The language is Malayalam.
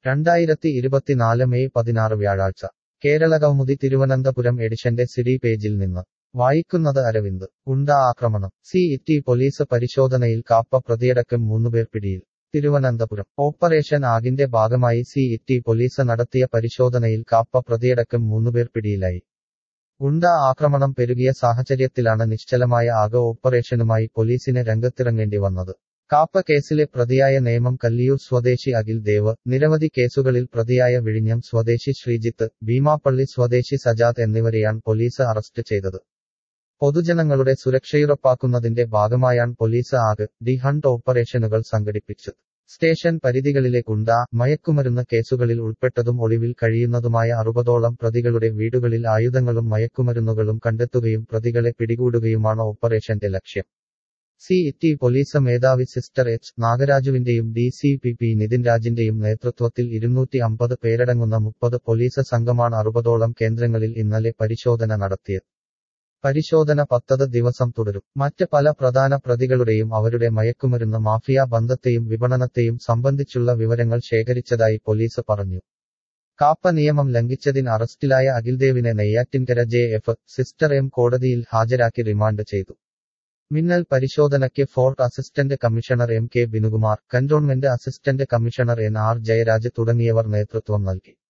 രണ്ടായിരത്തി ഇരുപത്തിനാല് മെയ് പതിനാറ് വ്യാഴാഴ്ച കേരളകൗമുദി തിരുവനന്തപുരം എഡിഷന്റെ സിഡി പേജിൽ നിന്ന് വായിക്കുന്നത് അരവിന്ദ് ഗുണ്ട ആക്രമണം സി ഇറ്റി പോലീസ് പരിശോധനയിൽ കാപ്പ പ്രതിയടക്കം മൂന്നുപേർ പിടിയിൽ തിരുവനന്തപുരം ഓപ്പറേഷൻ ആഗിന്റെ ഭാഗമായി സി ഇറ്റി പോലീസ് നടത്തിയ പരിശോധനയിൽ കാപ്പ പ്രതിയടക്കം മൂന്നുപേർ പിടിയിലായി ഗുണ്ട ആക്രമണം പെരുകിയ സാഹചര്യത്തിലാണ് നിശ്ചലമായ ആഗ ഓപ്പറേഷനുമായി പോലീസിന് രംഗത്തിറങ്ങേണ്ടി വന്നത് കാപ്പ കേസിലെ പ്രതിയായ നേമം കല്ലിയൂർ സ്വദേശി അഖിൽ ദേവ് നിരവധി കേസുകളിൽ പ്രതിയായ വിഴിഞ്ഞം സ്വദേശി ശ്രീജിത്ത് ഭീമാപ്പള്ളി സ്വദേശി സജാദ് എന്നിവരെയാണ് പോലീസ് അറസ്റ്റ് ചെയ്തത് പൊതുജനങ്ങളുടെ സുരക്ഷയുറപ്പാക്കുന്നതിന്റെ ഭാഗമായാണ് പോലീസ് ആഗ് ഡി ഹണ്ട് ഓപ്പറേഷനുകൾ സംഘടിപ്പിച്ചത് സ്റ്റേഷൻ പരിധികളിലെ ഗുണ്ട മയക്കുമരുന്ന് കേസുകളിൽ ഉൾപ്പെട്ടതും ഒളിവിൽ കഴിയുന്നതുമായ അറുപതോളം പ്രതികളുടെ വീടുകളിൽ ആയുധങ്ങളും മയക്കുമരുന്നുകളും കണ്ടെത്തുകയും പ്രതികളെ പിടികൂടുകയുമാണ് ഓപ്പറേഷന്റെ ലക്ഷ്യം സി ഇറ്റി പോലീസ് മേധാവി സിസ്റ്റർ എച്ച് നാഗരാജുവിന്റെയും D C P P Nitin രാജിന്റെയും നേതൃത്വത്തിൽ ഇരുന്നൂറ്റി അമ്പത് പേരടങ്ങുന്ന മുപ്പത് പോലീസ് സംഘമാണ് അറുപതോളം കേന്ദ്രങ്ങളിൽ ഇന്നലെ പരിശോധന നടത്തിയത് പരിശോധന പത്തത് ദിവസം തുടരും മറ്റ് പല പ്രധാന പ്രതികളുടെയും അവരുടെ മയക്കുമരുന്ന് മാഫിയ ബന്ധത്തെയും വിപണനത്തെയും സംബന്ധിച്ചുള്ള വിവരങ്ങൾ ശേഖരിച്ചതായി പോലീസ് പറഞ്ഞു കാപ്പ നിയമം ലംഘിച്ചതിന് അറസ്റ്റിലായ അഖിൽദേവിനെ നെയ്യാറ്റിൻകര ജെ എഫ് സിസ്റ്റർ എം കോടതിയിൽ ഹാജരാക്കി റിമാൻഡ് ചെയ്തു മിന്നൽ പരിശോധനയ്ക്ക് fort assistant commissioner M K Binukumar cantonment assistant commissioner N R Jayaraj തുടങ്ങിയവർ നേതൃത്വം നൽകി